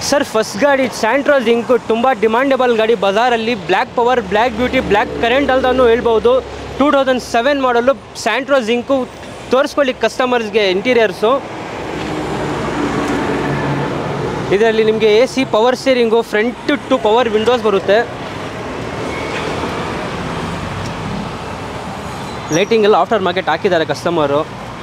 sir first ಗಾಡಿ ಸ್ಯಾಂಟ್ರೋಸ್ ink ತುಂಬ demandable ಗಾಡಿ ಬಜಾರಲ್ಲಿ black power black beauty black current ಅಂತಾನು ಹೇಳ್ಬೋದು ಟೂ ತೌಸಂಡ್ ಸೆವೆನ್ ಮಾಡಲು ಸ್ಯಾಂಟ್ರೋಸ್ ಇಂಕು ತೋರಿಸ್ಕೊಳ್ಳಿ ಕಸ್ಟಮರ್ಸ್ಗೆ ಇಂಟೀರಿಯರ್ಸು ಇದರಲ್ಲಿ ನಿಮಗೆ A C power steering front two power windows ಬರುತ್ತೆ ಲೈಟಿಂಗ್ ಎಲ್ಲ ಆಫ್ಟರ್ ಮಾರ್ಕೆಟ್ ಹಾಕಿದ್ದಾರೆ ಕಸ್ಟಮರು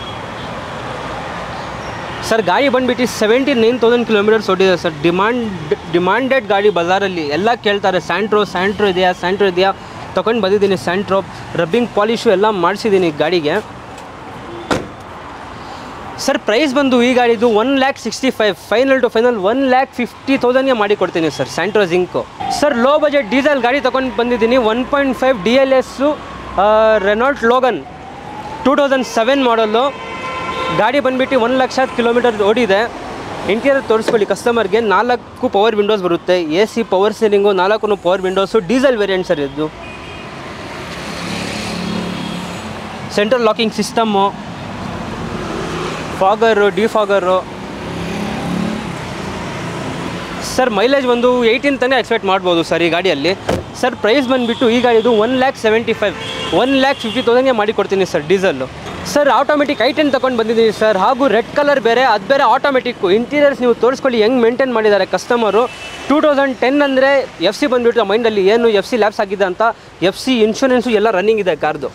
ಸರ್ ಗಾಡಿ ಬಂದುಬಿಟ್ಟು ಸೆವೆಂಟಿ ನೈನ್ ತೌಸಂಡ್ ಕಿಲೋಮೀಟರ್ಸ್ ಓಡಿದೆ ಸರ್ ಡಿಮಾಂಡ್ ಡಿಮಾಂಡೆಡ್ ಗಾಡಿ ಬಜಾರಲ್ಲಿ ಎಲ್ಲ ಕೇಳ್ತಾರೆ ಸ್ಯಾಂಟ್ರೋ ಸ್ಯಾಂಟ್ರೋ ಇದೆಯಾ ಸ್ಯಾಂಟ್ರೋ ಇದೆಯಾ ತೊಗೊಂಡು ಬಂದಿದ್ದೀನಿ ಸ್ಯಾಂಟ್ರೋ ರಬ್ಬಿಂಗ್ ಪಾಲಿಶು ಎಲ್ಲ ಮಾಡಿಸಿದ್ದೀನಿ ಗಾಡಿಗೆ ಸರ್ ಪ್ರೈಸ್ ಬಂದು ಈ ಗಾಡಿದು one lakh sixty five final to final one lakh fifty ತೌಸಂಡ್ಗೆ ಮಾಡಿ ಕೊಡ್ತೀನಿ sir Santro Xing sir low budget diesel ಗಾಡಿ ತೊಗೊಂಡು ಬಂದಿದ್ದೀನಿ one point five D L S Renault Logan two thousand seven model ಗಾಡಿ ಬಂದುಬಿಟ್ಟು ಒಂದು ಲಕ್ಷ ಕಿಲೋಮೀಟರ್ ಓಡಿದೆ ಇಂಟೀರಿಯರ್ ತೋರಿಸ್ಕೊಳ್ಳಿ ಕಸ್ಟಮರ್ಗೆ ನಾಲ್ಕು ಪವರ್ ವಿಂಡೋಸ್ ಬರುತ್ತೆ ಎ ಸಿ ಪವರ್ ಸೀಲಿಂಗು ನಾಲ್ಕು power windows diesel variant sir ಇದು central locking system fogger defogger sir mileage ಒಂದು ಏಯ್ಟೀನ್ ತನಕ ಎಕ್ಸ್ಪೆಕ್ಟ್ ಮಾಡ್ಬೋದು ಸರ್ ಈ ಗಾಡಿಯಲ್ಲಿ ಸರ್ ಪ್ರೈಸ್ ಬಂದುಬಿಟ್ಟು ಈ ಗಾಡಿದು one lakh seventy five one lakh fifty ತೌಸಂಡ್ಗೆ ಮಾಡಿ ಕೊಡ್ತೀನಿ sir diesel sir automatic i ten ತೊಗೊಂಡು ಬಂದಿದ್ದೀನಿ ಸರ್ ಹಾಗೂ ರೆಡ್ ಕಲರ್ ಬೇರೆ ಅದು ಬೇರೆ ಆಟೋಮೆಟಿಕ್ಕು ಇಂಟೀರಿಯರ್ಸ್ ನೀವು ತೋರಿಸ್ಕೊಳ್ಳಿ ಹೆಂಗೆ ಮೇಂಟೈನ್ ಮಾಡಿದ್ದಾರೆ ಕಸ್ಟಮರು ಟೂ ತೌಸಂಡ್ ಟೆನ್ ಅಂದರೆ ಎಫ್ ಸಿ ಬಂದುಬಿಟ್ಟು ಮೈಂಡಲ್ಲಿ ಏನು ಎಫ್ ಸಿ ಲ್ಯಾಬ್ಸ್ ಆಗಿದೆ ಅಂತ ಎಫ್ ಸಿ ಇನ್ಶೂರೆನ್ಸು ಎಲ್ಲ ರನ್ನಿಂಗ್ ಇದೆ ಕಾರ್ದು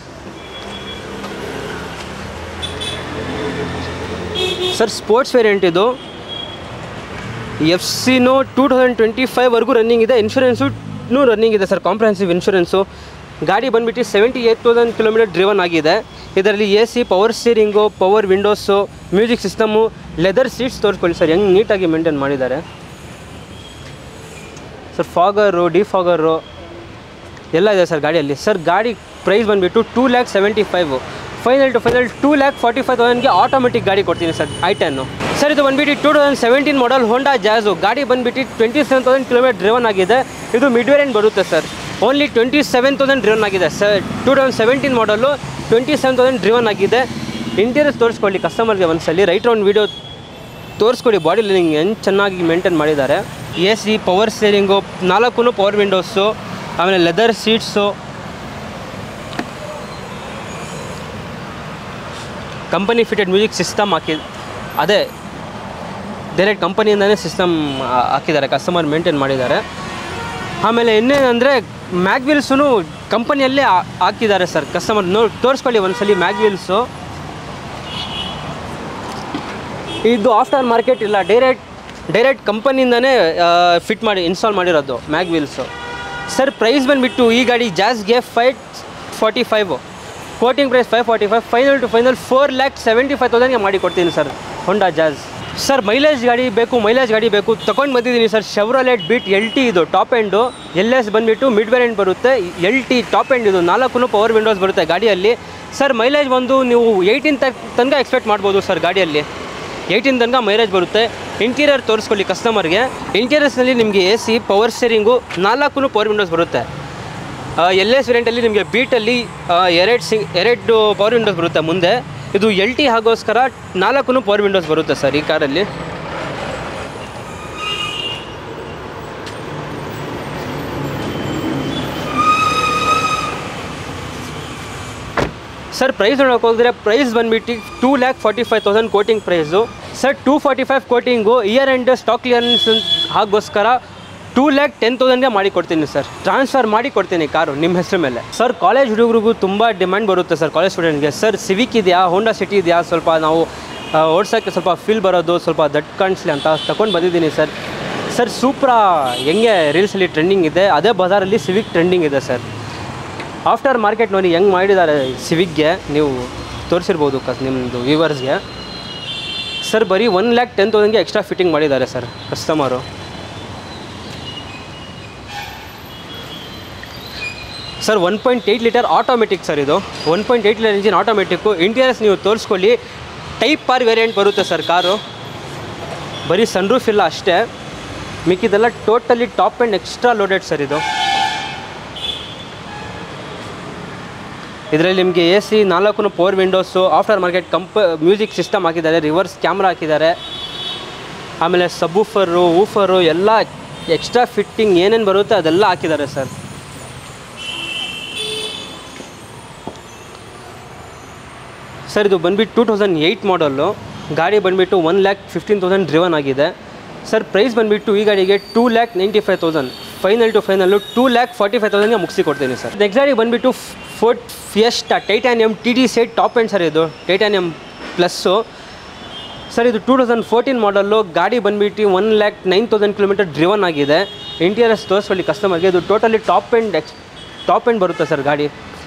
ಸರ್ ಸ್ಪೋರ್ಟ್ಸ್ ವೇರಿಯಂಟ್ ಇದು ಎಫ್ ಸಿನೂ ಟೂ ತೌಸಂಡ್ ಟ್ವೆಂಟಿ ಫೈವ್ವರೆಗೂ ರನ್ನಿಂಗ್ ಇದೆ ಇನ್ಶೂರೆನ್ಸು ರನ್ನಿಂಗ್ ಇದೆ ಸರ್ ಕಾಂಪ್ರಹೆನ್ಸಿವ್ ಇನ್ಶೂರೆನ್ಸು ಗಾಡಿ ಬಂದುಬಿಟ್ಟು seventy eight thousand kilometre driven ಆಗಿದೆ ಇದರಲ್ಲಿ A C power steering power windows music system leather seats ತೋರಿಸ್ಕೊಳ್ಳಿ ಸರ್ ಹೆಂಗೆ ನೀಟಾಗಿ ಮೇಂಟೈನ್ ಮಾಡಿದ್ದಾರೆ ಸರ್ ಫಾಗರು ಡಿಫಾಗರು ಎಲ್ಲ ಇದೆ ಸರ್ ಗಾಡಿಯಲ್ಲಿ ಸರ್ ಗಾಡಿ ಪ್ರೈಸ್ ಬಂದುಬಿಟ್ಟು two lakh seventy five final to final two lakh forty five ತೌಸಂಡ್ಗೆ ಆಟೋಮೆಟಿಕ್ ಗಾಡಿ ಕೊಡ್ತೀನಿ ಸರ್ ಐ ಟೆನ್ನು ಸರ್ ಇದು ಬಂದುಬಿಟ್ಟು two thousand seventeen model Honda Jazz ಗಾಡಿ ಬಂದುಬಿಟ್ಟು twenty seven thousand kilometre driven ಆಗಿದೆ ಇದು ಮಿಡ್ ವೇರಿಯಂಟ್ ಬರುತ್ತೆ sir only twenty seven thousand driven ಆಗಿದೆ sir two thousand seventeen model twenty seven thousand driven ಆಗಿದೆ interiors ತೋರಿಸ್ಕೊಳ್ಳಿ ಕಸ್ಟಮರ್ಗೆ ಒಂದ್ಸಲಿ ರೈಟ್ ರೌಂಡ್ ವೀಡಿಯೋ ತೋರಿಸ್ಕೊಡಿ ಬಾಡಿ ಲೈನಿಂಗ್ ಹೆಂಗೆ ಚೆನ್ನಾಗಿ ಮೇಂಟೈನ್ ಮಾಡಿದ್ದಾರೆ ಎ ಸಿ ಪವರ್ ಸ್ಟೇರಿಂಗು ನಾಲ್ಕು ಪವರ್ ವಿಂಡೋಸು ಆಮೇಲೆ leather seats company fitted music system ಹಾಕಿ ಅದೇ ಡೈರೆಕ್ಟ್ ಕಂಪನಿಯಿಂದನೇ ಸಿಸ್ಟಮ್ ಹಾಕಿದ್ದಾರೆ ಕಸ್ಟಮರ್ ಮೇಂಟೈನ್ ಮಾಡಿದ್ದಾರೆ ಆಮೇಲೆ ಇನ್ನೇನಂದರೆ ಮ್ಯಾಗ್ವಿಲ್ಸೂ ಕಂಪನಿಯಲ್ಲೇ ಹಾ- ಹಾಕಿದ್ದಾರೆ ಸರ್ ಕಸ್ಟಮರ್ ನೋ ತೋರಿಸ್ಕೊಳ್ಳಿ ಒಂದ್ಸಲಿ ಮ್ಯಾಗ್ವಿಲ್ಸು ಇದು ಆಫ್ಟರ್ ಮಾರ್ಕೆಟ್ ಇಲ್ಲ ಡೈರೆಕ್ಟ್ ಡೈರೆಕ್ಟ್ ಕಂಪನಿಯಿಂದನೇ ಫಿಟ್ ಮಾಡಿ ಇನ್ಸ್ಟಾಲ್ ಮಾಡಿರೋದು ಮ್ಯಾಗ್ವಿಲ್ಸು ಸರ್ ಪ್ರೈಸ್ ಬಂದುಬಿಟ್ಟು ಈ ಗಾಡಿ ಜಾಸ್ಗೆ five forty five quoting price five forty five final to final four lakh seventy five ತೌಸಂಡ್ಗೆ ಮಾಡಿ ಕೊಡ್ತೀನಿ ಸರ್ ಹೊಂಡಾ ಜಾಸ್ ಸರ್ ಮೈಲೇಜ್ ಗಾಡಿ ಬೇಕು ಮೈಲೇಜ್ ಗಾಡಿ ಬೇಕು ತೊಗೊಂಡು ಬಂದಿದ್ದೀನಿ sir Chevrolet Beat L T ಇದು ಟಾಪ್ ಎಂಡು ಎಲ್ ಎಸ್ ಬಂದುಬಿಟ್ಟು ಮಿಡ್ ವೇರಿಯಂಟ್ ಬರುತ್ತೆ ಎಲ್ ಟಿ ಟಾಪ್ ಎಂಡ್ ಇದು ನಾಲ್ಕು ಪವರ್ ವಿಂಡೋಸ್ ಬರುತ್ತೆ ಗಾಡಿಯಲ್ಲಿ ಸರ್ ಮೈಲೇಜ್ ಬಂದು ನೀವು ಏಯ್ಟೀನ್ ತನಕ ಎಕ್ಸ್ಪೆಕ್ಟ್ ಮಾಡ್ಬೋದು ಸರ್ ಗಾಡಿಯಲ್ಲಿ ಏಯ್ಟೀನ್ ತನಕ ಮೈಲೇಜ್ ಬರುತ್ತೆ ಇಂಟೀರಿಯರ್ ತೋರಿಸ್ಕೊಳ್ಳಿ ಕಸ್ಟಮರ್ಗೆ ಇಂಟೀರಿಯರ್ಸ್ನಲ್ಲಿ ನಿಮಗೆ ಎ ಸಿ ಪವರ್ ಸ್ಟೇರಿಂಗು ನಾಲ್ಕು ಪವರ್ ವಿಂಡೋಸ್ ಬರುತ್ತೆ ಎಲ್ ಎಸ್ ವೇರಿಯಂಟಲ್ಲಿ ನಿಮಗೆ ಬೀಟಲ್ಲಿ ಎರಡು ಸಿ ಎರಡು ಪವರ್ ವಿಂಡೋಸ್ ಬರುತ್ತೆ ಮುಂದೆ ಇದು ಎಲ್ ಟಿ ಆಗೋಸ್ಕರ ನಾಲ್ಕು ಪವರ್ ವಿಂಡೋಸ್ ಬರುತ್ತೆ ಸರ್ ಈ ಕಾರಲ್ಲಿ ಸರ್ ಪ್ರೈಸ್ ನೋಡೋಕೆ ಹೋದರೆ ಪ್ರೈಸ್ ಬಂದುಬಿಟ್ಟು two lakh forty five thousand quoting price sir two forty five quoting year end stock clearance ಆಗೋಸ್ಕರ ಟೂ ಲ್ಯಾಕ್ ಟೆನ್ ತೌಸಂಡ್ಗೆ ಮಾಡಿ ಕೊಡ್ತೀನಿ ಸರ್ ಟ್ರಾನ್ಸ್ಫರ್ ಮಾಡಿ ಕೊಡ್ತೀನಿ ಕಾರು ನಿಮ್ಮ ಹೆಸರು ಮೇಲೆ ಸರ್ ಕಾಲೇಜ್ ಹುಡುಗರಿಗೂ ತುಂಬ ಡಿಮ್ಯಾಂಡ್ ಬರುತ್ತೆ ಸರ್ ಕಾಲೇಜ್ ಸ್ಟೂಡೆಂಟ್ಗೆ ಸರ್ ಸಿವಿಕ್ ಇದೆಯಾ ಹೋಂಡಾ ಸಿಟಿ ಇದೆಯಾ ಸ್ವಲ್ಪ ನಾವು ಆ, ಓಡ್ಸೋಕ್ಕೆ ಸ್ವಲ್ಪ ಫೀಲ್ ಬರೋದು ಸ್ವಲ್ಪ ದಟ್ ಕಾಣಿಸ್ಲಿ ಅಂತ ತಗೊಂಡು ಬಂದಿದ್ದೀನಿ ಸರ್ ಸರ್ ಸೂಪ್ರಾ ಹೆಂಗೆ ರೀಲ್ಸಲ್ಲಿ ಟ್ರೆಂಡಿಂಗ್ ಇದೆ ಅದೇ ಬಜಾರಲ್ಲಿ ಸಿವಿಕ್ ಟ್ರೆಂಡಿಂಗ್ ಇದೆ ಸರ್ ಆಫ್ಟರ್ ಮಾರ್ಕೆಟ್ ನೋಡಿ ಹೆಂಗೆ ಮಾಡಿದ್ದಾರೆ ಸಿವಿಕ್ಗೆ ನೀವು ತೋರಿಸಿರ್ಬೋದು ಕಸ್ ನಿಮ್ಮದು ವ್ಯೂವರ್ಸ್ಗೆ ಸರ್ ಬರೀ ಒನ್ ಲ್ಯಾಕ್ ಟೆನ್ ತೌಸಂಡ್ಗೆ ಎಕ್ಸ್ಟ್ರಾ ಫಿಟ್ಟಿಂಗ್ ಮಾಡಿದ್ದಾರೆ sir customer sir one point eight litre automatic sir ಇದು one point eight litre engine automatic interiors ನೀವು ತೋರಿಸ್ಕೊಳ್ಳಿ ಟೈಪ್ ಪಾರ್ ವೇರಿಯಂಟ್ ಬರುತ್ತೆ ಸರ್ ಕಾರು ಬರೀ ಸನ್ರೂಫ್ ಇಲ್ಲ ಅಷ್ಟೇ ಮಿಕ್ಕಿದೆಲ್ಲ totally top and extra loaded sir ಇದು ಇದರಲ್ಲಿ ನಿಮಗೆ ಎ ಸಿ ನಾಲ್ಕು ಪವರ್ ವಿಂಡೋಸು ಆಫ್ಟರ್ ಮಾರ್ಕೆಟ್ ಕಂಪ ಮ್ಯೂಸಿಕ್ ಸಿಸ್ಟಮ್ ಹಾಕಿದ್ದಾರೆ ರಿವರ್ಸ್ ಕ್ಯಾಮ್ರಾ ಹಾಕಿದ್ದಾರೆ ಆಮೇಲೆ ಸಬ್ಬೂಫರು ಊಫರು ಎಲ್ಲ ಎಕ್ಸ್ಟ್ರಾ ಫಿಟ್ಟಿಂಗ್ ಏನೇನು ಬರುತ್ತೆ ಅದೆಲ್ಲ ಹಾಕಿದ್ದಾರೆ ಸರ್ ಸರ್ ಇದು ಬಂದ್ಬಿಟ್ಟು ಟೂ ತೌಸಂಡ್ ಏಯ್ಟ್ ಮಾಡಲ್ಲು ಗಾಡಿ ಬಂದುಬಿಟ್ಟು one lakh fifteen thousand driven ಆಗಿದೆ ಸರ್ ಪ್ರೈಸ್ ಬಂದುಬಿಟ್ಟು ಈ ಗಾಡಿಗೆ two lakh ninety five thousand final to final two lakh forty five ತೌಸಂಡ್ಗೆ ಮುಗಿಸಿ ಕೊಡ್ತೀನಿ ಸರ್ ನೆಕ್ಸ್ಟ್ ಗಾಡಿ ಬಂದುಬಿಟ್ಟು Ford Fiesta Titanium T D ಸೆಟ್ ಟಾಪ್ ಎಂಡ್ ಸರ್ ಇದು ಟೈಟಾನಿಯಮ್ ಪ್ಲಸ್ಸು ಸರ್ ಇದು ಟೂ ತೌಸಂಡ್ ಫೋರ್ಟೀನ್ ಮಾಡಲ್ಲು ಗಾಡಿ ಬಂದುಬಿಟ್ಟು one lakh nine thousand kilometre driven ಆಗಿದೆ ಇಂಟೀರಿಯರ್ಸ್ ತೋರಿಸ್ಕೊಳ್ಳಿ ಕಸ್ಟಮರ್ಗೆ ಇದು totally top end ex top end ಬರುತ್ತೆ ಸರ್ ಗಾಡಿ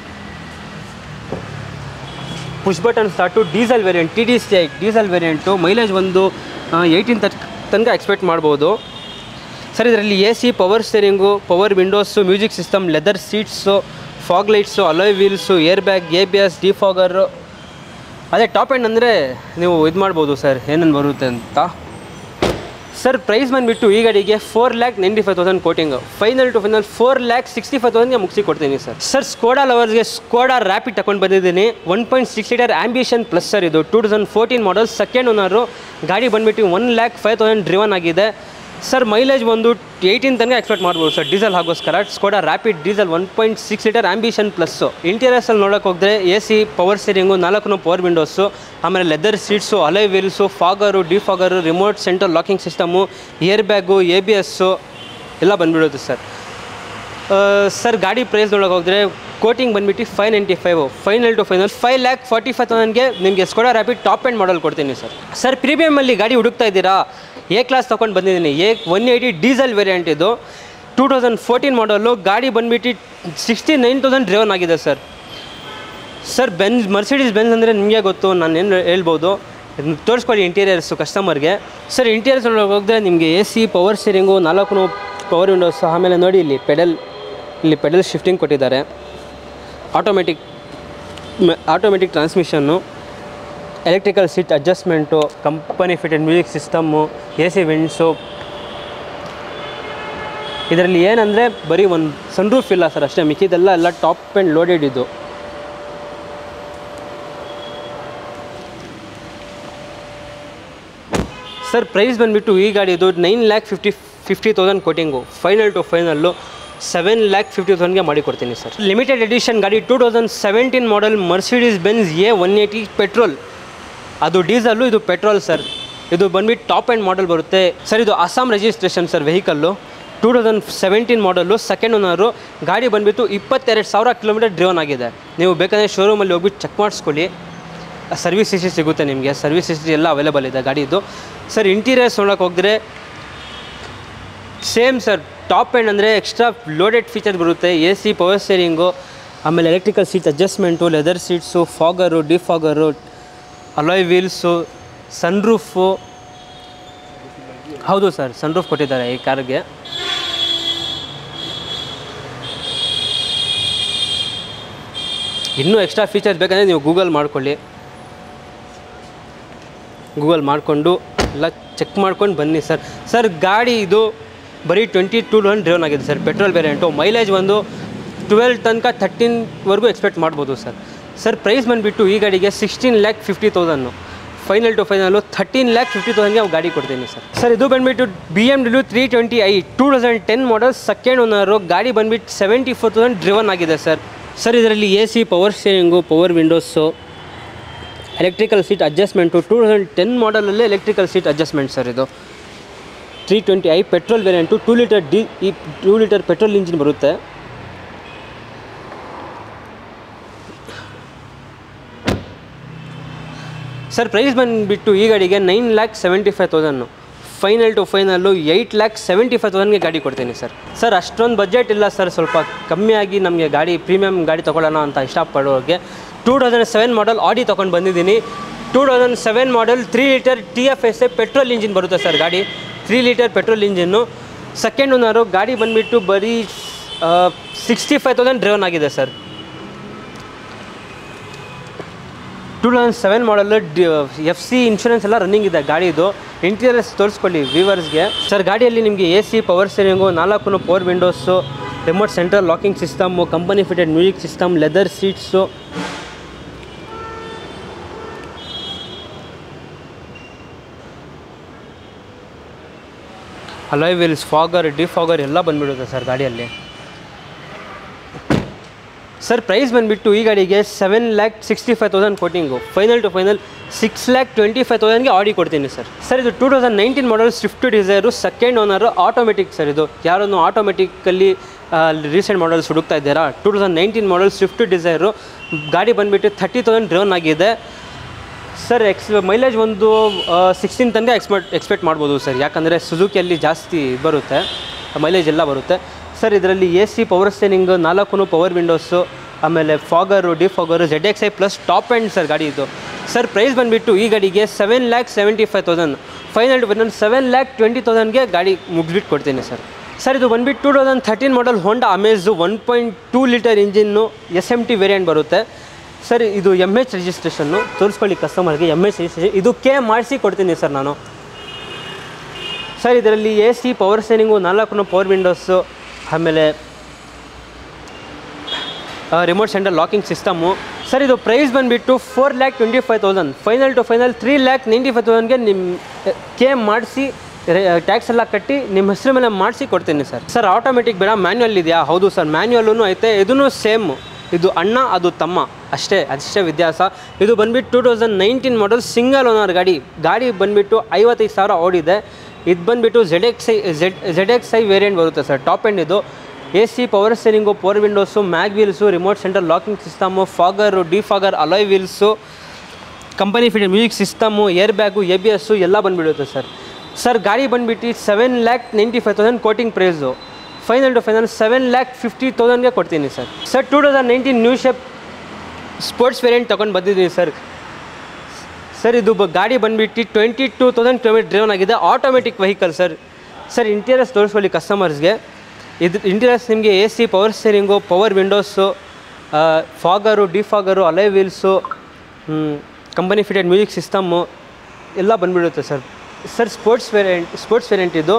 push button start diesel variant T D C diesel variant mileage ಒಂದು ಏಯ್ಟೀನ್ ತಕ್ ತನಕ ಎಕ್ಸ್ಪೆಕ್ಟ್ ಮಾಡ್ಬೋದು ಸರ್ ಇದರಲ್ಲಿ A C power steering power windows music system leather seats fog lights alloy wheels air bag A B S defogger ಅದೇ top end ಅಂದರೆ ನೀವು ಇದು ಮಾಡ್ಬೋದು ಸರ್ ಏನೇನು ಬರುತ್ತೆ ಅಂತ ಸರ್ ಪ್ರೈಸ್ ಬಂದುಬಿಟ್ಟು ಈ ಗಾಡಿಗೆ four lakh ninety five thousand quoting final to final four lakh sixty five ತೌಸಂಡ್ಗೆ ಮುಗಿಸಿ ಕೊಡ್ತೀನಿ ಸರ್ ಸರ್ ಸ್ಕೋಡಾ ಲವರ್ಸ್ಗೆ ಸ್ಕೋಡಾ ರ್ಯಾಪಿಡ್ ತಗೊಂಡು ಬಂದಿದ್ದೀನಿ one point six litre Ambition plus sir ಇದು two thousand fourteen model second owner ಗಾಡಿ ಬಂದುಬಿಟ್ಟು one lakh five thousand driven ಆಗಿದೆ ಸರ್ ಮೈಲೇಜ್ ಬಂದು ಏಯ್ಟೀನ್ ತನಕ ಎಕ್ಸ್ಪೆಕ್ಟ್ ಮಾಡ್ಬೋದು ಸರ್ ಡೀಸೆಲ್ ಆಗೋಸ್ಕರ Skoda Rapid diesel one point six litre Ambition plus ಇಂಟೀರಿಯರ್ಸಲ್ಲಿ ನೋಡೋಕೆ ಹೋದರೆ ಎ ಸಿ ಪವರ್ ಸ್ಟೀರಿಂಗು ನಾಲ್ಕು ಪವರ್ ವಿಂಡೋಸು ಆಮೇಲೆ leather seats alloy wheels fogger defogger remote centre locking system air bag A B S ಎಲ್ಲ ಬಂದ್ಬಿಡುತ್ತೆ sir sir ಗಾಡಿ price ನೋಡೋಕೆ ಹೋದರೆ quoting ಬಂದುಬಿಟ್ಟು five ninety five final to final five lakh forty five ತೌಸಂಡ್ಗೆ ನಿಮಗೆ Skoda Rapid top end model ಕೊಡ್ತೀನಿ sir sir ಪ್ರೀಮಿಯಮಲ್ಲಿ ಗಾಡಿ ಹುಡುಕ್ತಾ ಇದ್ದೀರಾ ಎ ಕ್ಲಾಸ್ ತೊಗೊಂಡು ಬಂದಿದ್ದೀನಿ A one eighty diesel variant ಇದು ಟೂ ತೌಸಂಡ್ ಫೋರ್ಟೀನ್ ಮಾಡಲು ಗಾಡಿ ಬಂದುಬಿಟ್ಟು ಸಿಕ್ಸ್ಟಿ ನೈನ್ ತೌಸಂಡ್ ಡ್ರಿವನ್ ಆಗಿದೆ sir sir Benz Mercedes Benz ಅಂದರೆ ನಿಮಗೆ ಗೊತ್ತು ನಾನು ಏನು ಹೇಳ್ಬೋದು ಇದನ್ನ ತೋರಿಸ್ಕೊಳ್ಳಿ ಇಂಟೀರಿಯರ್ಸು ಕಸ್ಟಮರ್ಗೆ ಸರ್ ಇಂಟೀರಿಯರ್ಸ್ ಹೋದರೆ ನಿಮಗೆ ಎ ಸಿ ಪವರ್ ಸ್ಟೀರಿಂಗು ನಾಲ್ಕು ಪವರ್ ವಿಂಡೋಸ್ ಆಮೇಲೆ ನೋಡಿ ಇಲ್ಲಿ ಪೆಡಲ್ ಇಲ್ಲಿ ಪೆಡಲ್ ಶಿಫ್ಟಿಂಗ್ ಕೊಟ್ಟಿದ್ದಾರೆ automatic automatic transmission electrical seat adjustment company fitted music system A C ವಿಂಡ್ಸು ಇದರಲ್ಲಿ ಏನಂದರೆ ಬರೀ ಒಂದು ಸನ್ರೂಫ್ ಇಲ್ಲ ಸರ್ ಅಷ್ಟೇ ಮಿಕ್ಕಿದೆಲ್ಲ ಎಲ್ಲ ಟಾಪ್ ಆ್ಯಂಡ್ ಲೋಡೆಡ್ ಇದು ಸರ್ ಪ್ರೈಸ್ ಬಂದುಬಿಟ್ಟು ಈ ಗಾಡಿದು nine lakh fifty fifty thousand quoting final to final seven lakh fifty ತೌಸಂಡ್ಗೆ ಮಾಡಿ ಕೊಡ್ತೀನಿ ಸರ್ ಲಿಮಿಟೆಡ್ ಎಡಿಷನ್ ಗಾಡಿ two thousand seventeen model Mercedes Benz A one eighty petrol ಅದು ಡೀಸೆಲ್ಲು ಇದು ಪೆಟ್ರೋಲ್ ಸರ್ ಇದು ಬಂದ್ಬಿಟ್ಟು ಟಾಪ್ ಆ್ಯಂಡ್ ಮಾಡಲ್ ಬರುತ್ತೆ ಸರ್ ಇದು Assam registration sir vehicle two thousand seventeen model second owner ಗಾಡಿ ಬಂದುಬಿಟ್ಟು ಇಪ್ಪತ್ತೆರಡು ಸಾವಿರ ಕಿಲೋಮೀಟರ್ ಡ್ರಿವನ್ ಆಗಿದೆ ನೀವು ಬೇಕಾದರೆ ಶೋರೂಮಲ್ಲಿ ಹೋಗ್ಬಿಟ್ಟು ಚೆಕ್ ಮಾಡಿಸ್ಕೊಳ್ಳಿ ಸರ್ವಿಸ್ ಹಿಸ್ಟ್ರಿ ಸಿಗುತ್ತೆ ನಿಮಗೆ ಸರ್ವಿಸ್ ಹಿಸ್ಟ್ರಿ ಎಲ್ಲ ಅವೈಲೇಬಲ್ ಇದೆ ಗಾಡಿದು ಸರ್ ಇಂಟೀರಿಯರ್ಸ್ ನೋಡೋಕೆ ಹೋದರೆ ಸೇಮ್ ಸರ್ ಟಾಪ್ ಎಂಡ್ ಅಂದರೆ ಎಕ್ಸ್ಟ್ರಾ ಲೋಡೆಡ್ ಫೀಚರ್ ಬರುತ್ತೆ ಎ ಸಿ ಪವರ್ ಸ್ಟೇರಿಂಗು ಆಮೇಲೆ electrical seats adjustment leather seats fogger defogger alloy wheels sunroof ಹೌದು ಸರ್ ಸನ್ರೂಫ್ ಕೊಟ್ಟಿದ್ದಾರೆ ಈ ಕಾರ್ಗೆ ಇನ್ನೂ ಎಕ್ಸ್ಟ್ರಾ ಫೀಚರ್ಸ್ ಬೇಕಂದರೆ ನೀವು ಗೂಗಲ್ ಮಾಡ್ಕೊಳ್ಳಿ ಗೂಗಲ್ ಮಾಡಿಕೊಂಡು ಎಲ್ಲ ಚೆಕ್ ಮಾಡ್ಕೊಂಡು ಬನ್ನಿ ಸರ್ ಸರ್ ಗಾಡಿ ಇದು ಬರೀ ಟ್ವೆಂಟಿ ಟೂ ಹಂಡ್ ಡ್ರಿವನ್ ಆಗಿದೆ ಸರ್ ಪೆಟ್ರೋಲ್ ವೇರಿಯಂಟು ಮೈಲೇಜ್ ಒಂದು ಟ್ವೆಲ್ ತನಕ ಥರ್ಟೀನ್ವರೆಗೂ ಎಕ್ಸ್ಪೆಕ್ಟ್ ಮಾಡ್ಬೋದು ಸರ್ ಸರ್ ಪ್ರೈಸ್ ಬಂದುಬಿಟ್ಟು ಈ ಗಾಡಿಗೆ sixteen lakh fifty thousand final to final thirteen lakh fifty ತೌಸಂಡ್ಗೆ ಗಾಡಿ ಕೊಡ್ತೀನಿ ಸರ್ ಸರ್ ಇದು ಬಂದುಬಿಟ್ಟು B M W three twenty i two thousand ten model second owner ಗಾಡಿ ಬಂದುಬಿಟ್ಟು ಸೆವೆಂಟಿ ಫೋರ್ ತೌಸಂಡ್ ಡ್ರಿವನ್ ಆಗಿದೆ ಸರ್ ಸರ್ ಇದರಲ್ಲಿ A C power steering power windows electrical seat adjustment two thousand ten ಮಾಡಲಲ್ಲೇ electrical seat adjustment sir ಇದು three twenty i petrol variant two litre D E two litre petrol engine ಬರುತ್ತೆ sir price ಬಂದುಬಿಟ್ಟು ಈ ಗಾಡಿಗೆ nine lakh seventy five thousand final to final eight lakh seventy five ತೌಸಂಡ್ಗೆ ಗಾಡಿ ಕೊಡ್ತೀನಿ sir sir ಅಷ್ಟೊಂದು budget ಇಲ್ಲ ಸರ್ ಸ್ವಲ್ಪ ಕಮ್ಮಿಯಾಗಿ ನಮಗೆ ಗಾಡಿ ಪ್ರೀಮಿಯಮ್ ಗಾಡಿ ತೊಗೊಳ್ಳೋಣ ಅಂತ ಇಷ್ಟಪಡೋರಿಗೆ two thousand seven model Audi ತೊಗೊಂಡು ಬಂದಿದ್ದೀನಿ two thousand seven model three litre T F S A petrol engine ಬರುತ್ತೆ ಸರ್ ಗಾಡಿ three litre petrol engine second owner ಗಾಡಿ ಬಂದುಬಿಟ್ಟು ಬರೀ ಸಿಕ್ಸ್ಟಿ ಫೈವ್ ತೌಸಂಡ್ ಡ್ರೈವನ್ ಆಗಿದೆ sir two thousand seven model D F C insurance ಎಲ್ಲ running ಇದೆ ಗಾಡಿದು interiors ತೋರಿಸ್ಕೊಳ್ಳಿ ವ್ಯೂವರ್ಸ್ಗೆ ಸರ್ ಗಾಡಿಯಲ್ಲಿ ನಿಮಗೆ ಎ ಸಿ ಪವರ್ ಸ್ಟೇರಿಂಗು ನಾಲ್ಕು power windows remote central locking system company fitted music system leather seats alloy wheels fogger defogger ಎಲ್ಲ ಬಂದ್ಬಿಡುತ್ತೆ ಸರ್ ಗಾಡಿಯಲ್ಲಿ ಸರ್ ಪ್ರೈಸ್ ಬಂದುಬಿಟ್ಟು ಈ ಗಾಡಿಗೆ seven lakh sixty five thousand quoting final to final six lakh twenty five ತೌಸಂಡ್ಗೆ ಆಡಿ ಕೊಡ್ತೀನಿ ಸರ್ ಸರ್ ಇದು two thousand nineteen model Swift Dzire second owner automatic sir ಇದು ಯಾರನ್ನು ಆಟೋಮೆಟಿಕಲ್ಲಿ ರೀಸೆಂಟ್ ಮಾಡಲ್ಸ್ ಹುಡುಕ್ತಾ ಇದ್ದೀರಾ two thousand nineteen model Swift Dzire ಗಾಡಿ ಬಂದುಬಿಟ್ಟು ಥರ್ಟಿ ತೌಸಂಡ್ ಡ್ರೋನ್ ಆಗಿದೆ ಸರ್ ಎಕ್ಸ್ ಮೈಲೇಜ್ ಒಂದು ಸಿಕ್ಸ್ಟೀನ್ ತನಕ ಎಕ್ಸ್ಪೆಕ್ಟ್ ಎಕ್ಸ್ಪೆಕ್ಟ್ ಮಾಡ್ಬೋದು ಸರ್ ಯಾಕಂದರೆ ಸುಜುಕಿಯಲ್ಲಿ ಜಾಸ್ತಿ ಬರುತ್ತೆ ಮೈಲೇಜ್ ಎಲ್ಲ ಬರುತ್ತೆ ಸರ್ ಇದರಲ್ಲಿ ಎ ಸಿ ಪವರ್ ಸ್ಟೇನಿಂಗ್ ನಾಲ್ಕು ಪವರ್ ವಿಂಡೋಸು ಆಮೇಲೆ fogger defogger Z X I plus top and sir ಗಾಡಿ ಇದು ಸರ್ ಪ್ರೈಸ್ ಬಂದುಬಿಟ್ಟು ಈ ಗಾಡಿಗೆ seven lakh seventy five thousand final to final seven lakh twenty ತೌಸಂಡ್ಗೆ ಗಾಡಿ ಮುಗಿಸ್ಬಿಟ್ಟು ಕೊಡ್ತೀನಿ ಸರ್ ಸರ್ ಇದು ಬಂದುಬಿಟ್ಟು two thousand thirteen model Honda Amaze one point two litre engine S M T variant ಬರುತ್ತೆ ಸರ್ ಇದು ಎಮ್ ಎಚ್ ರಿಜಿಸ್ಟ್ರೇಷನ್ನು ತೋರಿಸ್ಕೊಳ್ಳಿ ಕಸ್ಟಮರ್ಗೆ ಎಮ್ ಎಚ್ ರಿಜಿಸ್ಟ್ರೇಷನ್ ಇದು ಕೆ ಮಾಡಿಸಿ ಕೊಡ್ತೀನಿ ಸರ್ ನಾನು ಸರ್ ಇದರಲ್ಲಿ ಎ ಸಿ ಪವರ್ ಸ್ಟೇರಿಂಗು ನಾಲ್ಕು ಪವರ್ ವಿಂಡೋಸು ಆಮೇಲೆ remote centre locking system sir ಇದು ಪ್ರೈಸ್ ಬಂದುಬಿಟ್ಟು four lakh twenty five thousand final to final three lakh ninety five ತೌಸಂಡ್ಗೆ ನಿಮ್ಮ ಕೆ ಮಾಡಿಸಿ ಟ್ಯಾಕ್ಸ್ ಎಲ್ಲ ಕಟ್ಟಿ ನಿಮ್ಮ ಹೆಸರು ಮೇಲೆ ಮಾಡಿಸಿ ಕೊಡ್ತೀನಿ ಸರ್ ಸರ್ ಆಟೋಮೆಟಿಕ್ ಬೇಡ ಮ್ಯಾನ್ಯುವಲ್ ಇದೆಯಾ ಹೌದು ಸರ್ ಮ್ಯಾನ್ಯುವಲ್ಲೂ ಐತೆ ಇದೂ ಸೇಮ್ ಇದು ಅಣ್ಣ ಅದು ತಮ್ಮ ಅಷ್ಟೇ ಅಷ್ಟೇ ವ್ಯತ್ಯಾಸ ಇದು ಬಂದುಬಿಟ್ಟು two thousand nineteen model single owner ಗಾಡಿ ಗಾಡಿ ಬಂದುಬಿಟ್ಟು ಐವತ್ತೈದು ಸಾವಿರ ಓಡಿದೆ ಇದು ಬಂದುಬಿಟ್ಟು Z X I Z Z X I variant ಬರುತ್ತೆ ಸರ್ ಟಾಪ್ ಎಂಡ್ ಇದು A C power steering power windows mag wheels remote centre locking system fogger defogger alloy wheels company fit music system air bag A B S ಎಲ್ಲ ಬಂದುಬಿಡುತ್ತೆ sir sir ಗಾಡಿ ಬಂದುಬಿಟ್ಟು seven lakh ninety five thousand quoting price final to final seven lakh fifty ತೌಸಂಡ್ಗೆ ಕೊಡ್ತೀನಿ sir sir two thousand nineteen new shape sports variant ತೊಗೊಂಡು ಬಂದಿದ್ದೀನಿ sir sir ಇದು ಬ ಗಾಡಿ ಬಂದುಬಿಟ್ಟು twenty two thousand kilometre driven ಆಗಿದೆ automatic vehicle sir sir interiors ತೋರಿಸ್ಕೊಳ್ಳಿ ಕಸ್ಟಮರ್ಸ್ಗೆ ಇದು ಇಂಟೀರಿಯರ್ಸ್ ನಿಮಗೆ A C power steering power windows fogger defogger alloy wheels company fitted music system ಎಲ್ಲ ಬಂದುಬಿಡುತ್ತೆ sir sir sports variant sports variant ಇದು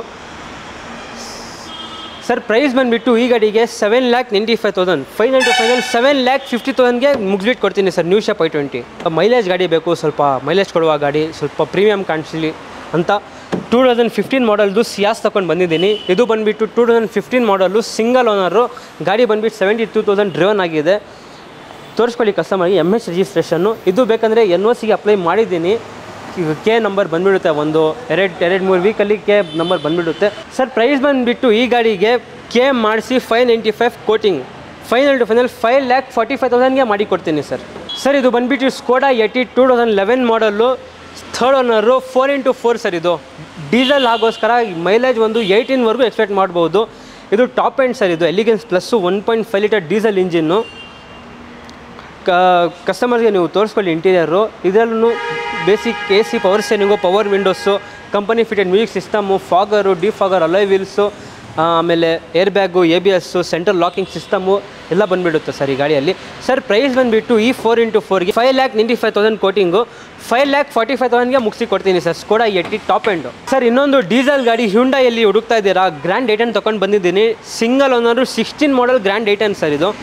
sir price ಬಂದುಬಿಟ್ಟು ಈ ಗಾಡಿಗೆ seven lakh ninety five thousand final to final seven lakh fifty ತೌಸಂಡ್ಗೆ ಮುಗಿಸ್ಬಿಟ್ಟು ಕೊಡ್ತೀನಿ sir new shape i twenty mileage ಗಾಡಿ ಬೇಕು ಸ್ವಲ್ಪ ಮೈಲೇಜ್ ಕೊಡುವ ಗಾಡಿ ಸ್ವಲ್ಪ ಪ್ರೀಮಿಯಂ ಕಾಣಿಸಲಿ ಅಂತ ಟೂ ತೌಸಂಡ್ ಫಿಫ್ಟೀನ್ ಮಾಡಲ್ದು ಸಿಯಾಸ್ ತೊಗೊಂಡು ಬಂದಿದ್ದೀನಿ ಇದು ಬಂದುಬಿಟ್ಟು two thousand fifteen model single owner ಗಾಡಿ ಬಂದುಬಿಟ್ಟು ಸೆವೆಂಟಿ ಟೂ ತೌಸಂಡ್ ಡ್ರಿವನ್ ಆಗಿದೆ ತೋರಿಸ್ಕೊಳ್ಳಿ ಕಸ್ಟಮರ್ಗೆ ಎಮ್ ಎಚ್ ರಿಜಿಸ್ಟ್ರೇಷನ್ನು ಇದು ಬೇಕಂದರೆ ಎನ್ ಒ ಸಿಗೆ ಅಪ್ಲೈ ಮಾಡಿದ್ದೀನಿ ಈಗ ಕೆ ನಂಬರ್ ಬಂದುಬಿಡುತ್ತೆ ಒಂದು ಎರಡು ಎರಡು ಮೂರು ವೀಕಲ್ಲಿ ಕೆ ನಂಬರ್ ಬಂದುಬಿಡುತ್ತೆ ಸರ್ ಪ್ರೈಸ್ ಬಂದುಬಿಟ್ಟು ಈ ಗಾಡಿಗೆ ಕೆ ಮಾಡಿಸಿ five ninety five quoting final to final five lakh forty five ತೌಸಂಡ್ಗೆ ಮಾಡಿ ಕೊಡ್ತೀನಿ ಸರ್ ಸರ್ ಇದು ಬಂದುಬಿಟ್ಟು ಸ್ಕೋಡಾ ಏಯ್ಟಿ two thousand eleven model third owner four into four sir ಇದು ಡೀಸೆಲ್ ಆಗೋಸ್ಕರ ಮೈಲೇಜ್ ಒಂದು ಏಯ್ಟೀನ್ವರೆಗೂ ಎಕ್ಸ್ಪೆಕ್ಟ್ ಮಾಡ್ಬೋದು ಇದು ಟಾಪ್ ಎಂಡ್ ಸರ್ ಇದು Elegance plus one point five litre diesel engine ಕ ಕಸ್ಟಮರ್ಗೆ ನೀವು ತೋರಿಸ್ಕೊಳ್ಳಿ ಇಂಟೀರಿಯರು ಇದರಲ್ಲೂ basic A C power steering power windows company fitted music system fogger defogger alloy wheels ಆಮೇಲೆ air bag A B S central locking system ಎಲ್ಲ ಬಂದುಬಿಡುತ್ತೆ sir ಈ ಗಾಡಿಯಲ್ಲಿ ಸರ್ ಪ್ರೈಸ್ ಬಂದುಬಿಟ್ಟು ಈ ಫೋರ್ ಇಂಟು ಫೋರ್ಗೆ five lakh ninety five thousand quoting five lakh forty five ತೌಸಂಡ್ಗೆ ಮುಗಿಸಿ ಕೊಡ್ತೀನಿ sir Skoda Yeti top end sir ಇನ್ನೊಂದು ಡೀಸೆಲ್ ಗಾಡಿ ಹ್ಯುಂಡಾಯಲ್ಲಿ ಹುಡುಕ್ತಾ ಇದ್ದೀರಾ ಗ್ರ್ಯಾಂಡ್ ಏಟನ್ ತೊಗೊಂಡು ಬಂದಿದ್ದೀನಿ ಸಿಂಗಲ್ ಓನರು ಸಿಕ್ಸ್ಟೀನ್ ಮಾಡಲ್ ಗ್ರ್ಯಾಂಡ್ ಏಟನ್ ಸರ್ ಇದು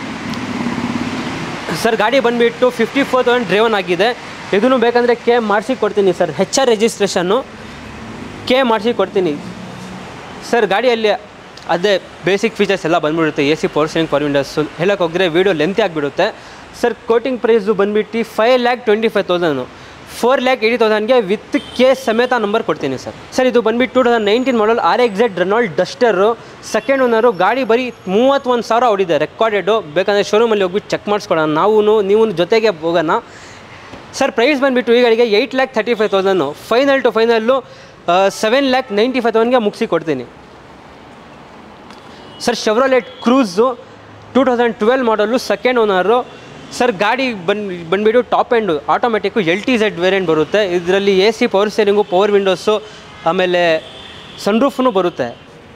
ಸರ್ ಗಾಡಿ ಬಂದುಬಿಟ್ಟು ಫಿಫ್ಟಿ ಫೋರ್ ತೌಸಂಡ್ ಡ್ರೈವನ್ ಆಗಿದೆ ಇದನ್ನು ಬೇಕಂದರೆ ಕೆ ಮಾಡಿಸಿ ಕೊಡ್ತೀನಿ ಸರ್ ಹೆಚ್ ಆರ್ ರಿಜಿಸ್ಟ್ರೇಷನ್ನು ಕೆ ಮಾಡಿಸಿ ಕೊಡ್ತೀನಿ ಸರ್ ಗಾಡಿಯಲ್ಲಿ ಅದೇ ಬೇಸಿಕ್ ಫೀಚರ್ಸ್ ಎಲ್ಲ ಬಂದ್ಬಿಡುತ್ತೆ A C power steering power windows ಹೇಳಕ್ಕೆ ಹೋಗಿದ್ರೆ ವೀಡಿಯೋ ಲೆಂತಿ ಆಗಿಬಿಡುತ್ತೆ ಸರ್ ಕೋಟಿಂಗ್ ಪ್ರೈಸು ಬಂದುಬಿಟ್ಟು five lakh twenty five thousand four lakh eighty ತೌಸಂಡ್ಗೆ ವಿತ್ ಕೆ ಸಮೇತ ನಂಬರ್ ಕೊಡ್ತೀನಿ ಸರ್ ಸರ್ ಇದು ಬಂದುಬಿಟ್ಟು two thousand nineteen model R X Z Renault Duster second owner ಗಾಡಿ ಬರೀ ಮೂವತ್ತೊಂದು ಸಾವಿರ ಹೊಡಿದೆ ರೆಕಾರ್ಡೆಡು ಬೇಕಂದರೆ ಶೋರೂಮಲ್ಲಿ ಹೋಗ್ಬಿಟ್ಟು ಚೆಕ್ ಮಾಡಿಸ್ಕೊಡೋಣ ನಾವು ನೀವು ಜೊತೆಗೆ ಹೋಗೋಣ ಸರ್ ಪ್ರೈಸ್ ಬಂದುಬಿಟ್ಟು ಈ ಗಾಡಿಗೆ eight lakh thirty five thousand final to final seven lakh ninety five ತೌಸಂಡ್ಗೆ ಮುಗಿಸಿ ಕೊಡ್ತೀನಿ sir Chevrolet Cruze two thousand twelve model second owner sir ಗಾಡಿ ಬಂದು ಬಂದುಬಿಟ್ಟು top end automatic L T Z variant ಬರುತ್ತೆ ಇದರಲ್ಲಿ A C power steering power windows ಆಮೇಲೆ ಸನ್ರೂಫ್ನು ಬರುತ್ತೆ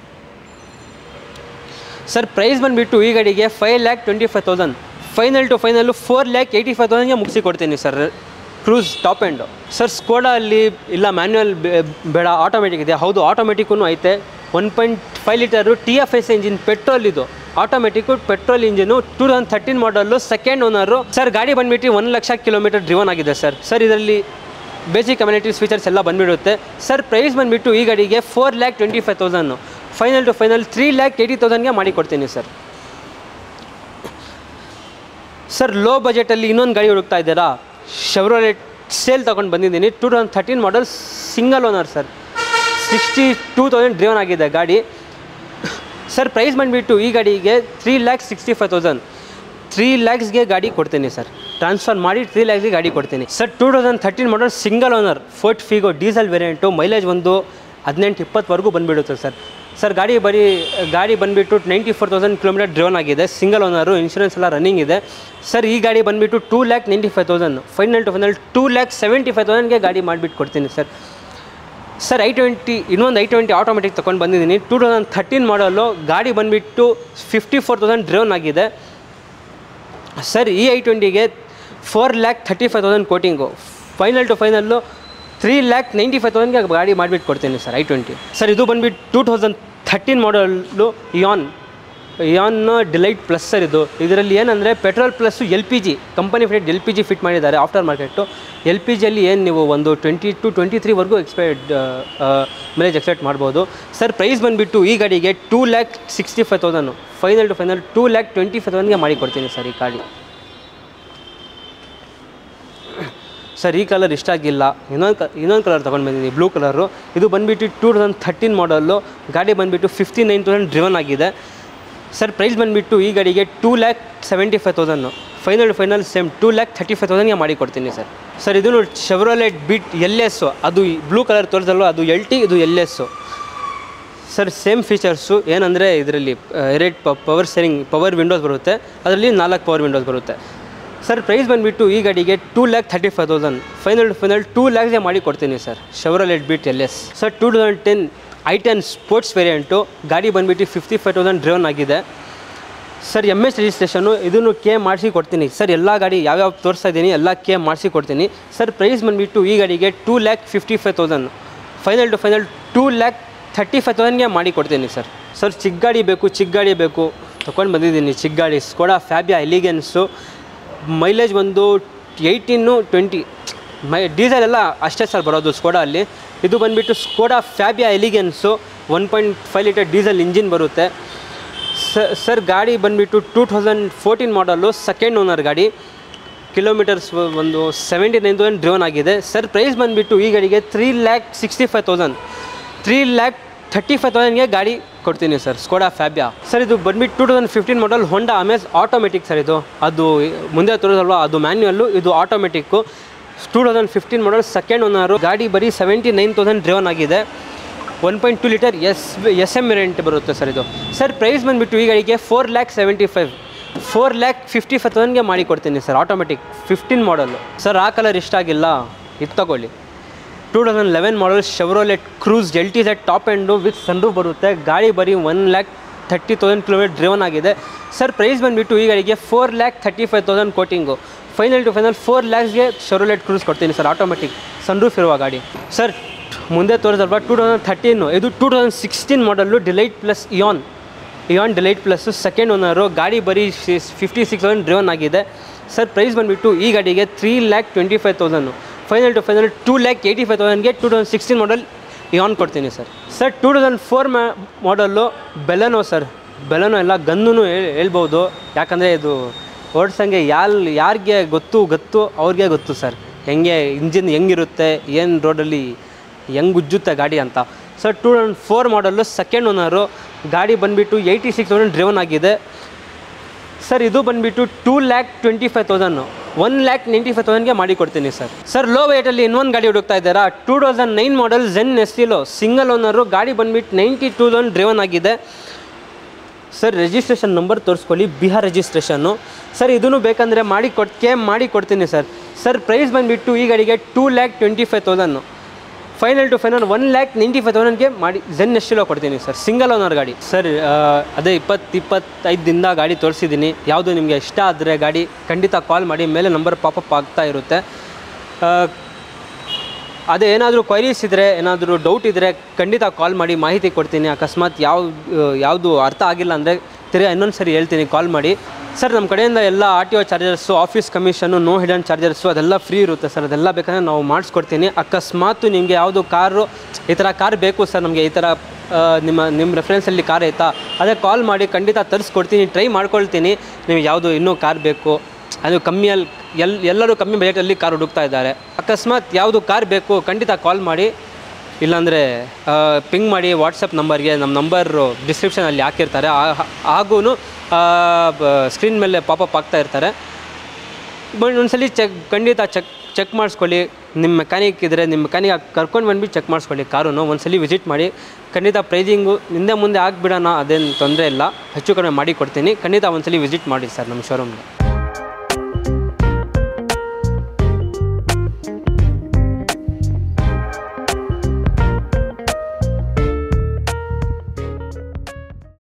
ಸರ್ ಪ್ರೈಸ್ ಬಂದುಬಿಟ್ಟು ಈ ಗಾಡಿಗೆ five lakh twenty five thousand final to final four lakh eighty five ತೌಸಂಡ್ಗೆ ಮುಗಿಸಿ ಕೊಡ್ತೀನಿ sir Cruze top end sir Skoda ಅಲ್ಲಿ ಇಲ್ಲ ಮ್ಯಾನ್ಯುವಲ್ ಬೇಡ ಆಟೋಮೆಟಿಕ್ ಇದೆ ಹೌದು ಆಟೋಮೆಟಿಕ್ಕೂ ಐತೆ one point five litre T F S engine petrol ಇದು automatic petrol engine two thousand thirteen model second owner sir ಗಾಡಿ ಬಂದುಬಿಟ್ಟು ಒಂದು ಲಕ್ಷ ಕಿಲೋಮೀಟರ್ ಡ್ರಿವನ್ ಆಗಿದೆ ಸರ್ ಸರ್ ಇದರಲ್ಲಿ ಬೇಸಿಕ್ ಕಮ್ಯುನಿಟೀಸ್ ಫೀಚರ್ಸ್ ಎಲ್ಲ ಬಂದುಬಿಡುತ್ತೆ ಸರ್ ಪ್ರೈಸ್ ಬಂದುಬಿಟ್ಟು ಈ ಗಾಡಿಗೆ four lakh twenty five thousand final to final three lakh eighty ತೌಸಂಡ್ಗೆ ಮಾಡಿ ಕೊಡ್ತೀನಿ ಸರ್ ಸರ್ ಲೋ ಬಜೆಟಲ್ಲಿ ಇನ್ನೊಂದು ಗಾಡಿ ಹುಡುಕ್ತಾ ಇದ್ದೀರಾ ಶೆವ್ರೋಲೆಟ್ ಸೇಲ್ ತೊಗೊಂಡು ಬಂದಿದ್ದೀನಿ two thousand thirteen model single owner sir sixty two thousand driven ಆಗಿದೆ ಗಾಡಿ ಸರ್ ಪ್ರೈಸ್ ಬಂದುಬಿಟ್ಟು ಈ ಗಾಡಿಗೆ three lakhs sixty five thousand three ಲ್ಯಾಕ್ಸ್ಗೆ ಗಾಡಿ ಕೊಡ್ತೀನಿ ಸರ್ ಟ್ರಾನ್ಸ್ಫರ್ ಮಾಡಿ ತ್ರೀ ಲ್ಯಾಕ್ಸ್ಗೆ ಗಾಡಿ ಕೊಡ್ತೀನಿ sir two thousand thirteen model single owner Ford Figo diesel variant mileage ಒಂದು ಹದಿನೆಂಟು ಇಪ್ಪತ್ತವರೆಗೂ ಬಂದುಬಿಡುತ್ತೆ ಸರ್ ಸರ್ ಗಾಡಿ ಬರೀ ಗಾಡಿ ಬಂದುಬಿಟ್ಟು ninety four thousand kilometre driven ಆಗಿದೆ ಸಿಂಗಲ್ ಓನರು ಇನ್ಶೂರೆನ್ಸ್ ಎಲ್ಲ ರನ್ನಿಂಗ್ ಇದೆ ಸರ್ ಈ ಗಾಡಿ ಬಂದುಬಿಟ್ಟು two lakh ninety five thousand final to final two lakh seventy five ತೌಸಂಡ್ಗೆ ಗಾಡಿ ಮಾಡಿಬಿಟ್ಟು ಕೊಡ್ತೀನಿ ಸರ್ ಸರ್ ಐ ಟ್ವೆಂಟಿ ಇನ್ನೊಂದು ಐ ಟ್ವೆಂಟಿ ಆಟೋಮೆಟಿಕ್ ತೊಗೊಂಡು ಬಂದಿದ್ದೀನಿ ಟೂ ತೌಸಂಡ್ ಥರ್ಟೀನ್ ಮಾಡಲು ಗಾಡಿ ಬಂದುಬಿಟ್ಟು ಫಿಫ್ಟಿ ಫೋರ್ ತೌಸಂಡ್ ಡ್ರೋನ್ ಆಗಿದೆ ಸರ್ ಈ ಐ ಟ್ವೆಂಟಿಗೆ four lakh thirty five thousand quoting final to final three lakh ninety five ತೌಸಂಡ್ಗೆ ಗಾಡಿ ಮಾಡಿಬಿಟ್ಟು ಕೊಡ್ತೀನಿ ಸರ್ ಐ ಟ್ವೆಂಟಿ ಸರ್ ಇದು ಬಂದುಬಿಟ್ಟು two thousand thirteen model Eon Eon delight plus sir ಇದು ಇದರಲ್ಲಿ ಏನಂದರೆ petrol plus L P G company fit L P G fit ಮಾಡಿದ್ದಾರೆ ಆಫ್ಟರ್ ಮಾರ್ಕೆಟು ಎಲ್ ಪಿ ಜಿಯಲ್ಲಿ ಏನು ನೀವು ಒಂದು ಟ್ವೆಂಟಿ ಟು ಟ್ವೆಂಟಿ ತ್ರೀವರೆಗೂ ಎಕ್ಸ್ಪೆಕ್ಟ್ ಮೈಲೇಜ್ ಎಕ್ಸ್ಪೆಕ್ಟ್ ಮಾಡ್ಬೋದು ಸರ್ ಪ್ರೈಸ್ ಬಂದುಬಿಟ್ಟು ಈ ಗಾಡಿಗೆ two lakh sixty five thousand final to final two lakh twenty five ತೌಸಂಡ್ಗೆ ಮಾಡಿ ಕೊಡ್ತೀನಿ ಸರ್ ಈ ಗಾಡಿ ಸರ್ ಈ ಕಲರ್ ಇಷ್ಟ ಆಗಿಲ್ಲ ಇನ್ನೊಂದು ಕ ಇನ್ನೊಂದು ಕಲರ್ ತೊಗೊಂಡು ಬಂದಿದ್ದೀನಿ ಬ್ಲೂ ಕಲರು ಇದು ಬಂದುಬಿಟ್ಟು ಟೂ ತೌಸಂಡ್ ಥರ್ಟೀನ್ ಮಾಡಲ್ಲು ಗಾಡಿ ಬಂದುಬಿಟ್ಟು ಫಿಫ್ಟಿ ನೈನ್ ತೌಸಂಡ್ ಡ್ರಿವನ್ ಆಗಿದೆ ಸರ್ ಪ್ರೈಸ್ ಬಂದುಬಿಟ್ಟು ಈ ಗಾಡಿಗೆ two lakh seventy five thousand final final same two lakh thirty five ತೌಸಂಡ್ಗೆ ಮಾಡಿ ಕೊಡ್ತೀನಿ ಸರ್ ಸರ್ ಇದು ಶೆವ್ರೋಲೆಟ್ ಬಿಟ್ ಎಲ್ ಎಸ್ಸು ಅದು ಬ್ಲೂ ಕಲರ್ ತೋರಿಸಲ್ವ ಅದು ಎಲ್ ಟಿ ಇದು L S sir same features ಏನಂದರೆ ಇದರಲ್ಲಿ ಎರಡು ಪವರ್ ಸ್ಟೇರಿಂಗ್ ಪವರ್ ವಿಂಡೋಸ್ ಬರುತ್ತೆ ಅದರಲ್ಲಿ ನಾಲ್ಕು ಪವರ್ ವಿಂಡೋಸ್ ಬರುತ್ತೆ ಸರ್ ಪ್ರೈಸ್ ಬಂದುಬಿಟ್ಟು ಈ ಗಾಡಿಗೆ two lakh thirty five thousand final final two ಲ್ಯಾಕ್ಸ್ಗೆ ಮಾಡಿ ಕೊಡ್ತೀನಿ sir Chevrolet Beat L S sir two thousand ten I ten sports variant ಗಾಡಿ ಬಂದುಬಿಟ್ಟು ಫಿಫ್ಟಿ ಫೈವ್ ತೌಸಂಡ್ ಡ್ರಿವನ್ ಆಗಿದೆ ಸರ್ ಎಮ್ ಎಸ್ ರಿಜಿಸ್ಟ್ರೇಷನು ಇದನ್ನು ಕೆ ಮಾಡಿಸಿ ಕೊಡ್ತೀನಿ ಸರ್ ಎಲ್ಲ ಗಾಡಿ ಯಾವ್ಯಾವ ತೋರಿಸ್ತಾ ಇದ್ದೀನಿ ಎಲ್ಲ ಕೆ ಮಾಡಿಸಿ ಕೊಡ್ತೀನಿ ಸರ್ ಪ್ರೈಸ್ ಬಂದುಬಿಟ್ಟು ಈ ಗಾಡಿಗೆ two lakh fifty five thousand final to final two lakh thirty five ತೌಸಂಡ್ಗೆ ಮಾಡಿ ಕೊಡ್ತೀನಿ ಸರ್ ಸರ್ ಚಿಕ್ಕ ಗಾಡಿ ಬೇಕು ಚಿಕ್ಕ ಗಾಡಿ ಬೇಕು ತೊಗೊಂಡು ಬಂದಿದ್ದೀನಿ ಚಿಕ್ಕ ಗಾಡಿ ಸ್ಕೋಡಾ ಫ್ಯಾಬಿಯಾ ಎಲಿಗೆನ್ಸು ಮೈಲೇಜ್ ಒಂದು ಏಯ್ಟೀನು ಟ್ವೆಂಟಿ ಮೈ ಡೀಸೆಲ್ ಎಲ್ಲ ಅಷ್ಟೇ ಸರ್ ಬರೋದು ಸ್ಕೋಡಾ ಅಲ್ಲಿ ಇದು ಬಂದುಬಿಟ್ಟು Skoda Fabia Elegance one point five litre diesel engine ಬರುತ್ತೆ ಸ ಸರ್ ಗಾಡಿ ಬಂದುಬಿಟ್ಟು two thousand fourteen model second owner ಗಾಡಿ ಕಿಲೋಮೀಟರ್ಸ್ ಒಂದು ಸೆವೆಂಟಿ ನೈನ್ ತೌಸಂಡ್ ಡ್ರಿವನ್ ಆಗಿದೆ ಸರ್ ಪ್ರೈಸ್ ಬಂದುಬಿಟ್ಟು ಈ ಗಾಡಿಗೆ three lakh sixty five thousand three lakh thirty five ತೌಸಂಡ್ಗೆ ಗಾಡಿ ಕೊಡ್ತೀನಿ ಸರ್ ಸ್ಕೋಡಾ ಫ್ಯಾಬ್ಯಾ ಸರ್ ಇದು ಬಂದ್ಬಿಟ್ಟು two thousand fifteen model Honda Amaze automatic sir ಇದು ಅದು ಮುಂದೆ ತೋರಿಸಲ್ವಾ ಅದು ಮ್ಯಾನ್ಯುಯಲ್ಲು ಇದು automatic two thousand fifteen model second owner ಗಾಡಿ ಬರೀ ಸೆವೆಂಟಿ ನೈನ್ ತೌಸಂಡ್ ಡ್ರಿವನ್ ಆಗಿದೆ one point two litre S S M variant ಬರುತ್ತೆ ಸರ್ ಇದು ಸರ್ ಪ್ರೈಸ್ ಬಂದುಬಿಟ್ಟು ಈ ಗಾಡಿಗೆ four lakh seventy five four lakh fifty five ತೌಸಂಡ್ಗೆ ಮಾಡಿ ಕೊಡ್ತೀನಿ sir automatic fifteen model sir ಆ ಕಲರ್ ಇಷ್ಟ ಆಗಿಲ್ಲ ಇದು ತಗೊಳ್ಳಿ two thousand eleven model Chevrolet Cruze L T ಸೆಟ್ ಟಾಪ್ ಎಂಡು ವಿತ್ ಸನ್ರೂಫ್ ಬರುತ್ತೆ ಗಾಡಿ ಬರೀ one lakh thirty thousand kilometre driven ಆಗಿದೆ ಸರ್ ಪ್ರೈಸ್ ಬಂದುಬಿಟ್ಟು ಈ ಗಾಡಿಗೆ four lakh thirty five thousand quoting final to final four ಲ್ಯಾಕ್ಸ್ಗೆ ಶೆವ್ರೋಲೆಟ್ ಕ್ರೂಸ್ ಕೊಡ್ತೀನಿ ಸರ್ ಆಟೋಮೆಟಿಕ್ ಸನ್ರೂಫ್ ಇರುವ ಗಾಡಿ ಸರ್ ಮುಂದೆ ತೋರಿಸಲ್ವಾ ಟೂ ತೌಸಂಡ್ ಥರ್ಟೀನು ಇದು two thousand sixteen model delight plus Eon Eon delight plus second owner ಗಾಡಿ ಬರೀ ಫಿಫ್ಟಿ ಸಿಕ್ಸ್ ತೌಸಂಡ್ ಡ್ರಿವನ್ ಆಗಿದೆ ಸರ್ ಪ್ರೈಸ್ ಬಂದುಬಿಟ್ಟು ಈ ಗಾಡಿಗೆ three lakh twenty five thousand final to final two lakh eighty five ತೌಸಂಡ್ಗೆ two thousand sixteen model Eon ಕೊಡ್ತೀನಿ sir sir two thousand four ಮ್ಯಾ model ಬೆಲನೋ sir ಬೆಲನೋ ಎಲ್ಲ ಗನ್ನೂ ಹೇಳ್ಬೋದು ಯಾಕಂದರೆ ಇದು ಓಡ್ಸಂಗೆ ಯಾಲ್ ಯಾರಿಗೆ ಗೊತ್ತು ಗೊತ್ತು ಅವ್ರಿಗೆ ಗೊತ್ತು ಸರ್ ಹೆಂಗೆ ಇಂಜಿನ್ ಹೆಂಗಿರುತ್ತೆ ಏನು ರೋಡಲ್ಲಿ ಹೆಂಗೆ ಉಜ್ಜುತ್ತೆ ಗಾಡಿ ಅಂತ sir two thousand four model second owner ಗಾಡಿ ಬಂದುಬಿಟ್ಟು ಏಯ್ಟಿ ಸಿಕ್ಸ್ ತೌಸಂಡ್ ಡ್ರಿವನ್ ಆಗಿದೆ ಸರ್ ಇದು ಬಂದುಬಿಟ್ಟು two lakh twenty five thousand one lakh ninety five ತೌಸಂಡ್ಗೆ ಮಾಡಿ ಕೊಡ್ತೀನಿ ಸರ್ ಸರ್ ಲೋ ವೇಟಲ್ಲಿ ಇನ್ನೊಂದು ಗಾಡಿ ಹುಡುಕ್ತಾ ಇದ್ದಾರಾ two thousand nine model Zen Estilo single owner ಗಾಡಿ ಬಂದುಬಿಟ್ಟು ನೈಂಟಿ ಟೂ ತೌಸಂಡ್ ಡ್ರಿವನ್ ಆಗಿದೆ ಸರ್ ರಿಜಿಸ್ಟ್ರೇಷನ್ ನಂಬರ್ ತೋರಿಸ್ಕೊಳ್ಳಿ ಬಿಹಾರ್ ರಿಜಿಸ್ಟ್ರೇಷನ್ನು ಸರ್ ಇದನ್ನು ಬೇಕಂದರೆ ಮಾಡಿ ಕೊಟ್ ಕೇಮ್ ಮಾಡಿ ಕೊಡ್ತೀನಿ ಸರ್ ಸರ್ ಪ್ರೈಸ್ ಬಂದುಬಿಟ್ಟು ಈ ಗಾಡಿಗೆ two lakh twenty five thousand final to final one lakh ninety five ತೌಸಂಡ್ಗೆ ಮಾಡಿ ಜೆನ್ ಎಷ್ಟಿಲೋ ಕೊಡ್ತೀನಿ ಸರ್ ಸಿಂಗಲ್ ಓನರ್ ಗಾಡಿ ಸರ್ ಆ, ಅದೇ ಇಪ್ಪತ್ತು ಇಪ್ಪತ್ತೈದು ದಿನದ ಗಾಡಿ ತೋರಿಸಿದ್ದೀನಿ ಯಾವುದು ನಿಮಗೆ ಇಷ್ಟ ಆದರೆ ಗಾಡಿ ಖಂಡಿತ ಕಾಲ್ ಮಾಡಿ ಮೇಲೆ ನಂಬರ್ ಪಾಪಪ್ ಆಗ್ತಾ ಇರುತ್ತೆ ಆ, ಅದೇ ಏನಾದರೂ ಕ್ವೈರೀಸ್ ಇದ್ದರೆ ಏನಾದರೂ ಡೌಟ್ ಇದ್ದರೆ ಖಂಡಿತ ಕಾಲ್ ಮಾಡಿ ಮಾಹಿತಿ ಕೊಡ್ತೀನಿ ಅಕಸ್ಮಾತ್ ಯಾವ ಯಾವುದು ಅರ್ಥ ಆಗಿಲ್ಲ ಅಂದರೆ ತಿರ್ಗಾ ಇನ್ನೊಂದು ಸರಿ ಹೇಳ್ತೀನಿ ಕಾಲ್ ಮಾಡಿ ಸರ್ ನಮ್ಮ ಕಡೆಯಿಂದ ಎಲ್ಲ R T O chargers office ಕಮಿಷನ್ನು ನೋ ಹಿಡನ್ ಚಾರ್ಜರ್ಸು ಅದೆಲ್ಲ ಫ್ರೀ ಇರುತ್ತೆ ಸರ್ ಅದೆಲ್ಲ ಬೇಕಂದ್ರೆ ನಾವು ಮಾಡಿಸ್ಕೊಡ್ತೀನಿ ಅಕಸ್ಮಾತ್ ನಿಮಗೆ ಯಾವುದು ಕಾರು ಈ ಥರ ಕಾರ್ ಬೇಕು ಸರ್ ನಮಗೆ ಈ ಥರ ಆ, ನಿಮ್ಮ ನಿಮ್ಮ ರೆಫರೆನ್ಸಲ್ಲಿ ಕಾರ್ ಐತಾ ಅದೇ ಕಾಲ್ ಮಾಡಿ ಖಂಡಿತ ತರಿಸ್ಕೊಡ್ತೀನಿ ಟ್ರೈ ಮಾಡ್ಕೊಳ್ತೀನಿ ನಿಮಗೆ ಯಾವುದು ಇನ್ನೂ ಕಾರ್ ಬೇಕು ಅದು ಕಮ್ಮಿಯಲ್ಲಿ ಎಲ್ ಎಲ್ಲರೂ ಕಮ್ಮಿ ಬಜೆಟಲ್ಲಿ ಕಾರ್ ಹುಡುಕ್ತಾ ಇದ್ದಾರೆ ಅಕಸ್ಮಾತ್ ಯಾವುದು ಕಾರ್ ಬೇಕು ಖಂಡಿತ ಕಾಲ್ ಮಾಡಿ ಇಲ್ಲಾಂದರೆ ಪಿಂಗ್ ಮಾಡಿ ವಾಟ್ಸಪ್ ನಂಬರ್ಗೆ ನಮ್ಮ ನಂಬರು ಡಿಸ್ಕ್ರಿಪ್ಷನಲ್ಲಿ ಹಾಕಿರ್ತಾರೆ ಹಾಗೂ ಸ್ಕ್ರೀನ್ ಮೇಲೆ ಪಾಪಪ್ ಆಗ್ತಾ ಇರ್ತಾರೆ ಬಟ್ ಒಂದ್ಸಲಿ ಚೆಕ್ ಖಂಡಿತ ಚೆಕ್ ಚೆಕ್ ಮಾಡಿಸ್ಕೊಳ್ಳಿ ನಿಮ್ಮ ಮೆಕ್ಯಾನಿಕ್ ಇದ್ದರೆ ನಿಮ್ಮ ಮೆಕ್ಯಾನಿಕ್ ಕರ್ಕೊಂಡು ಬಂದ್ಬಿಟ್ಟು ಚೆಕ್ ಮಾಡಿಸ್ಕೊಳ್ಳಿ ಕಾರನ್ನು ಒಂದ್ಸಲಿ ವಿಸಿಟ್ ಮಾಡಿ ಖಂಡಿತ ಪ್ರೈಸಿಂಗು ಹಿಂದೆ ಮುಂದೆ ಆಗಿಬಿಡೋಣ ಅದೇನು ತೊಂದರೆ ಇಲ್ಲ ಹೆಚ್ಚು ಕಡಿಮೆ ಮಾಡಿ ಕೊಡ್ತೀನಿ ಖಂಡಿತ ಒಂದ್ಸಲಿ ವಿಸಿಟ್ ಮಾಡಿ ಸರ್ ನಮ್ಮ ಶೋರೂಮ್ಗೆ